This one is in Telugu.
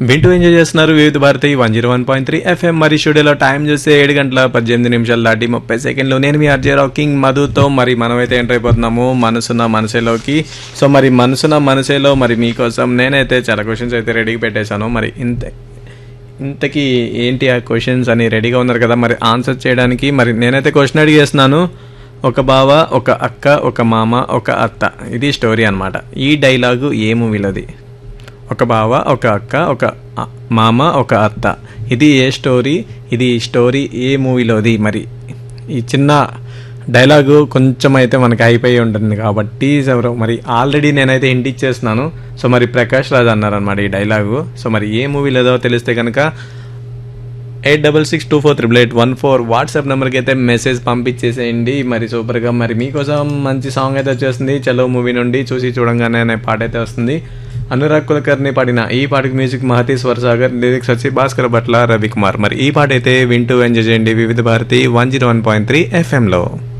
వింటూ ఎంజాయ్ చేస్తున్నారు Vividh Bharati one zero one point three FM మరి స్టూడియోలో టైం చూస్తే ఏడు గంటల పద్దెనిమిది నిమిషాలు దాటి ముప్పై సెకండ్లు నేను మీ ఆర్జే రాకింగ్ మధుతో మరి మనమైతే ఎంటర్ అయిపోతున్నాము మనసున్న మనసేలోకి సో మరి మనసున్న మనసేలో మరి మీకోసం నేనైతే చాలా క్వశ్చన్స్ అయితే రెడీగా పెట్టేశాను మరి ఇంత ఇంతకీ ఏంటి ఆ క్వశ్చన్స్ అని రెడీగా ఉన్నారు కదా మరి ఆన్సర్ చేయడానికి మరి నేనైతే క్వశ్చన్ అడిగేస్తున్నాను ఒక బావ ఒక అక్క ఒక మామ ఒక అత్త ఇది స్టోరీ అన్నమాట ఈ డైలాగు ఏ మూవీలోది ఒక బావ ఒక అక్క ఒక అ- మామ ఒక అత్త ఇది ఏ స్టోరీ ఇది స్టోరీ ఏ మూవీలోది మరి ఈ చిన్న డైలాగు కొంచెం అయితే మనకి అయిపోయి ఉంటుంది కాబట్టి ఎవరు మరి ఆల్రెడీ నేనైతే హింట్ ఇచ్చేస్తున్నాను సో మరి ప్రకాష్ రాజ్ అన్నారనమాట ఈ డైలాగు సో మరి ఏ మూవీలోదో తెలిస్తే కనుక eight double six two four triple eight one four WhatsApp నెంబర్కి అయితే మెసేజ్ పంపించేసేయండి మరి సూపర్గా మరి మీకోసం మంచి సాంగ్ అయితే వచ్చేస్తుంది చలో మూవీ నుండి చూసి చూడంగానే అనే పాట అయితే వస్తుంది అనురాగ్ కులకర్ని పాడిన ఈ పాటకి మ్యూజిక్ మహతి స్వరసాగర్ లిరిక్స్ వచ్చి భాస్కర్ భట్ల రవికుమార్ మరి ఈ పాట అయితే వింటూ ఎంజాయ్ చేయండి Vividh Bharati one zero one point three ఎఫ్ఎంలో